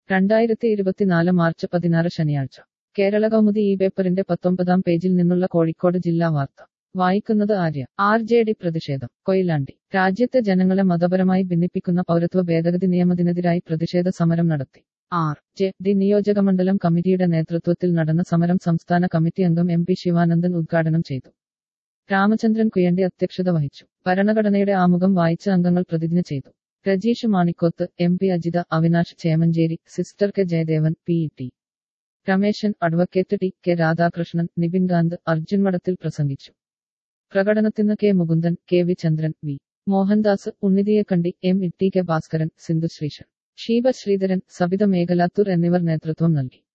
രണ്ടായിരത്തി ഇരുപത്തിനാല് മാർച്ച് പതിനാറ് ശനിയാഴ്ച കേരള കൗമുദി ഈ പേപ്പറിന്റെ പത്തൊമ്പതാം പേജിൽ നിന്നുള്ള കോഴിക്കോട് ജില്ലാ വാർത്ത വായിക്കുന്നത് ആര്യ ആർ ജെ ഡി പ്രതിഷേധം കൊയിലാണ്ടി രാജ്യത്തെ ജനങ്ങളെ മതപരമായി ഭിന്നിപ്പിക്കുന്ന പൗരത്വ ഭേദഗതി നിയമത്തിനെതിരായി പ്രതിഷേധ സമരം നടത്തി ആർ ജെ ഡി നിയോജകമണ്ഡലം കമ്മിറ്റിയുടെ നേതൃത്വത്തിൽ നടന്ന സമരം സംസ്ഥാന കമ്മിറ്റി അംഗം എം പി ശിവാനന്ദൻ ഉദ്ഘാടനം ചെയ്തു രാമചന്ദ്രൻ കുയണ്ടി അധ്യക്ഷത വഹിച്ചു ഭരണഘടനയുടെ ആമുഖം വായിച്ച അംഗങ്ങൾ പ്രതിജ്ഞ ചെയ്തു Rajeesh Manikoth M P Ajitha Avinash Chemancheri sister K Jayadevan P T Rameshan advocate T K Radhakrishnan Nibin Gandh Arjun Madathil പ്രസംഗിച്ചു പ്രകടനത്തിന് K Mukundan K V Chandran V Mohandas Unnithiyakkandi M E T K Bhaskaran Sindhu Sreesan Sheeba Sreedharan Sabitha Mekhalathur എന്നിവർ നേതൃത്വം നൽകി